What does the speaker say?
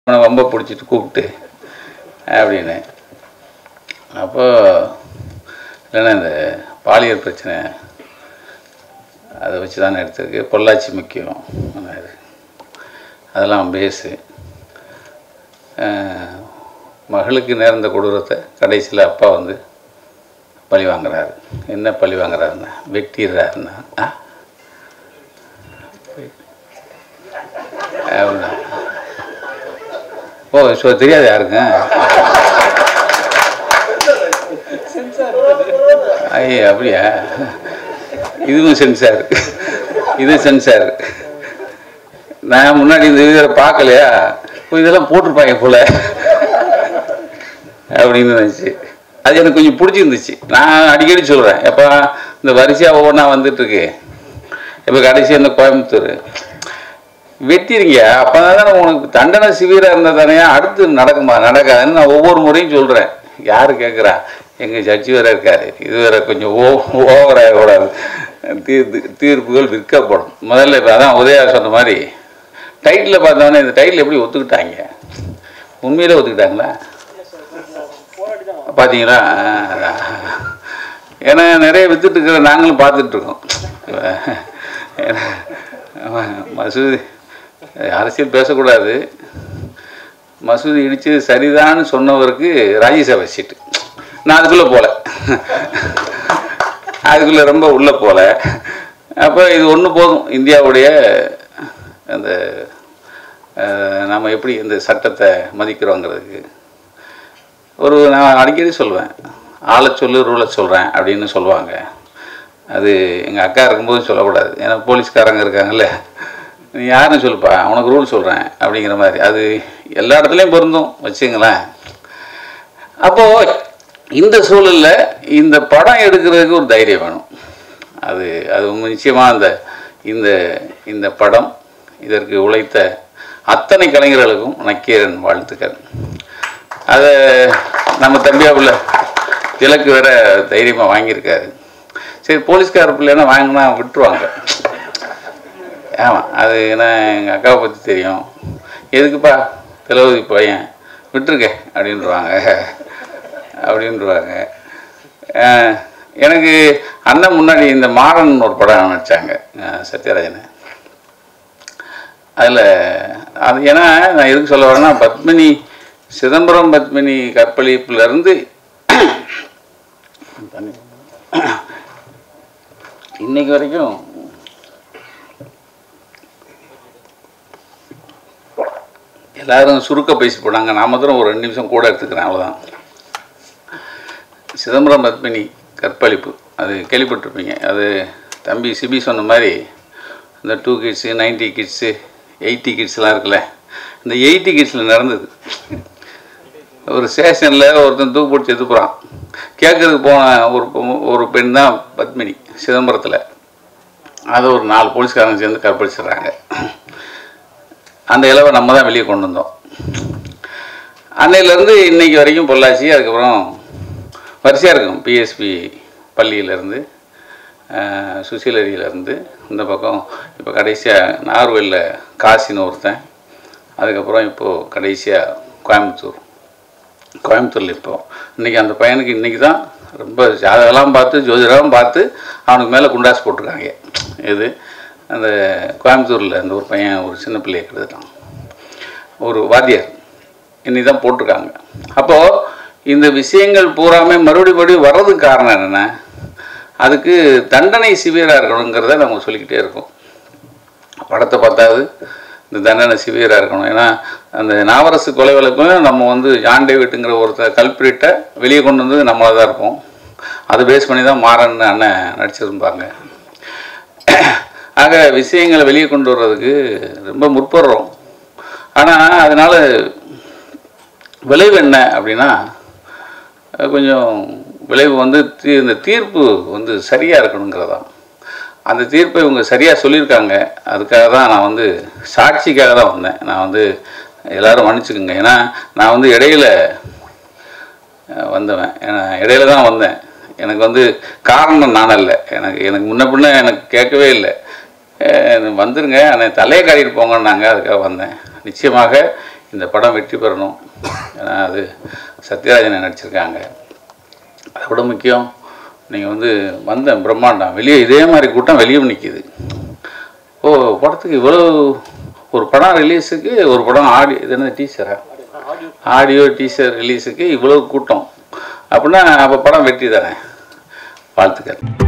அவனை வம்ப பிடிச்சிட்டு கூப்பிட்டு அப்படின்னு அப்போ இல்லைன்னா இந்த பாலியல் பிரச்சனை அதை வச்சு தானே எடுத்திருக்கு பொள்ளாச்சி முக்கியம் அது. அதெல்லாம் பேஸு அஹ், மகளுக்கு நேர்ந்த கொடூரத்தை கடைசியில் அப்பா வந்து பழி வாங்குறாரு என்ன பழி வாங்குறாருன்னா வெட்டிடுறாருன்னா ஆ அப்படின்னா ஓ ஸோ தெரியாது யாருங்க ஐயா அப்படியா இதுவும் சென்சார் இது சென்சார் நான் முன்னாடி இந்த இதில் பார்க்கலையா ஓ, இதெல்லாம் போட்டிருப்பாங்க போல அப்படின்னு நினச்சி அது எனக்கு கொஞ்சம் பிடிச்சிருந்துச்சு நான் அடிக்கடி சொல்கிறேன் எப்போ இந்த வரிசையாக ஒவ்வொன்றா வந்துட்டுருக்கு இப்போ கடைசி இந்த கோயம்புத்தூர் வெட்டிருங்க அப்போ தானே உனக்கு தண்டனை சிவியராக இருந்தால் தானே அடுத்து நடக்குமா நடக்காதுன்னு நான் ஒவ்வொரு முறையும் சொல்கிறேன் யார் கேட்குறா எங்கள் ஜட்ஜி வேற இருக்காரு இது வேற கொஞ்சம் ஓ ஓவராக கூடாது தீர்ப்பு தீர்ப்புகள் விற்கப்படும் முதல்ல இப்போ அதான் உதயா சொன்ன மாதிரி டைட்டில் பார்த்தோன்னே இந்த டைட்டில் எப்படி ஒத்துக்கிட்டாங்க உண்மையிலே ஒத்துக்கிட்டாங்களா பார்த்தீங்களா ஆ, அதான். ஏன்னா நிறைய வித்துட்டு இருக்கிற நாங்களும் பார்த்துட்டு இருக்கோம் ஆமா, மசூதி அரசியல் பேசக்கூடாது மசூதி இடிச்சது சரிதான்னு சொன்னவருக்கு ராஜ்யசபா சீட்டு நான் அதுக்குள்ளே போகல அதுக்குள்ளே ரொம்ப உள்ளே போகல அப்போ இது ஒன்று போதும் இந்தியாவுடைய அந்த அஹ், நம்ம எப்படி இந்த சட்டத்தை மதிக்கிறோங்கிறதுக்கு ஒரு நான் அடிக்கடி சொல்லுவேன் ஆளை சொல்லு ரூலை சொல்கிறேன் அப்படின்னு சொல்லுவாங்க அது எங்கள் அக்கா இருக்கும்போது சொல்லக்கூடாது ஏன்னா போலீஸ்காரங்க இருக்காங்கல்ல நீ யாருன்னு சொல்லுப்பா உனக்கு ரூல் சொல்கிறேன் அப்படிங்கிற மாதிரி அது எல்லா இடத்துலையும் பொருந்தும் வச்சுங்களேன் அப்போது இந்த சூழலில் இந்த படம் எடுக்கிறதுக்கு ஒரு தைரியம் வேணும் அது அது நிச்சயமாக அந்த இந்த இந்த படம் இதற்கு உழைத்த அத்தனை கலைஞர்களுக்கும் நக்கீரன் வாழ்த்துக்கள் அதை நம்ம தம்பியாப்புல திலக்கு வேற தைரியமாக வாங்கியிருக்காரு சரி போலீஸ்கார பிள்ளைன்னா வாங்கினா விட்டுருவாங்க ஆமாம் அது ஏன்னா எங்கள் அக்காவை பற்றி தெரியும் எதுக்குப்பா திலவதி பையன் விட்டுருக்க அப்படின்றாங்க அப்படின்றாங்க அஹ், எனக்கு அண்ணன் முன்னாடி இந்த மாறன் ஒரு படம் நடித்தாங்க சத்யராஜனை அதில் அது ஏன்னா நான் எதுக்கு சொல்ல வரேன்னா பத்மினி சிதம்பரம் பத்மினி கற்பழிப்புலேருந்து இன்னைக்கு வரைக்கும் எல்லாரும் சுருக்க பேசி போனாங்க நான் மாத்திரம் ஒரு ரெண்டு நிமிஷம் கூட எடுத்துக்கிறேன் அவ்வளோதான் சிதம்பரம் பத்மினி கற்பழிப்பு அது கேள்விப்பட்டிருப்பீங்க அது தம்பி சிபி சொன்ன மாதிரி இந்த two kids ninety kids eighty கிட்ஸ்லாம் இருக்குல்ல இந்த எயிட்டி கிட்ஸில் நடந்தது ஒரு ஸ்டேஷனில் ஒருத்தன் தூக்கு போட்டு செத்து போகிறான் கேட்கறதுக்கு போன ஒரு பொ- ஒரு பெண் தான் பத்மினி சிதம்பரத்தில் அதை ஒரு நாலு போலீஸ்காரங்க சேர்ந்து கற்பழிச்சிடுறாங்க அந்த இலவை நம்ம தான் வெளியே கொண்டு வந்தோம் அன்னையிலேருந்து இன்னைக்கு வரைக்கும் பொள்ளாச்சி அதுக்கப்புறம் வரிசையாக இருக்கும் பிஎஸ்பி பள்ளியிலேருந்து சுசீலரியிலேருந்து இந்த பக்கம் இப்போ கடைசியாக நார்வேலில் காசின்னு ஒருத்தன் அதுக்கப்புறம் இப்போது கடைசியாக கோயம்புத்தூர் கோயம்புத்தூரில் இப்போ இன்றைக்கி அந்த பையனுக்கு இன்றைக்கி தான் ரொம்ப ஜாதகம்லாம் பார்த்து ஜோதிடம்லாம் பார்த்து அவனுக்கு மேலே குண்டாஸ் போட்டிருக்காங்க இது அந்த கோயம்புத்தூரில் அந்த ஒரு பையன் ஒரு சின்ன பிள்ளையை கெடுத்துட்டான் ஒரு வாத்தியார் இன்னைக்கு தான் போட்டிருக்காங்க அப்போது இந்த விஷயங்கள் பூராமே மறுபடி மறுபடியும் வர்றதுக்கு காரணம் என்னென்ன அதுக்கு தண்டனை சிவியராக இருக்கணுங்கிறத நம்ம சொல்லிக்கிட்டே இருக்கோம் படத்தை பார்த்தாது இந்த தண்டனை சிவியராக இருக்கணும் ஏன்னா அந்த நாவரசு கொலை வழக்கும் நம்ம வந்து ஜான் டேவிட்டுங்கிற ஒருத்தர் கல்பிரிட்டை வெளியே கொண்டு வந்து நம்மளாக தான் இருப்போம் அதை பேஸ் பண்ணி தான் மாறன் அண்ணன் நடிச்சிருப்பாங்க ஆக விஷயங்களை வெளியே கொண்டு வர்றதுக்கு ரொம்ப முற்படுறோம் ஆனால் அதனால் விளைவு என்ன அப்படின்னா அஹ் கொஞ்சம் விளைவு வந்து தீ இந்த தீர்ப்பு வந்து சரியாக இருக்கணுங்கிறதான் அந்த தீர்ப்பை இவங்க சரியாக சொல்லியிருக்காங்க அதுக்காக தான் நான் வந்து சாட்சிக்காக தான் வந்தேன் நான் வந்து எல்லாரும் மன்னிச்சுக்குங்க ஏன்னா நான் வந்து இடையில அஹ், வந்தவன் ஏன்னா இடையில தான் வந்தேன் எனக்கு வந்து காரணம் நான் அல்ல எனக்கு எனக்கு முன்ன பின்ன எனக்கு கேட்கவே இல்லை அஹ், வந்துருங்க ஆனால் தலையை காட்டிட்டு போங்கன்னாங்க அதுக்காக வந்தேன் நிச்சயமாக இந்த படம் வெற்றி பெறணும் ஏன்னா அது சத்யராஜனை நடிச்சிருக்காங்க அதை விட முக்கியம் நீங்கள் வந்து வந்த பிரம்மாண்டம் வெளியே இதே மாதிரி கூட்டம் வெளியே நிற்கிது ஓ படத்துக்கு இவ்வளோ ஒரு படம் ரிலீஸுக்கு ஒரு படம் ஆடி இது என்ன டீச்சரா ஆடியோ டீசர் ரிலீஸுக்கு இவ்வளோ கூட்டம் அப்படின்னா அப்போ படம் வெற்றி தானே வாழ்த்துக்கள்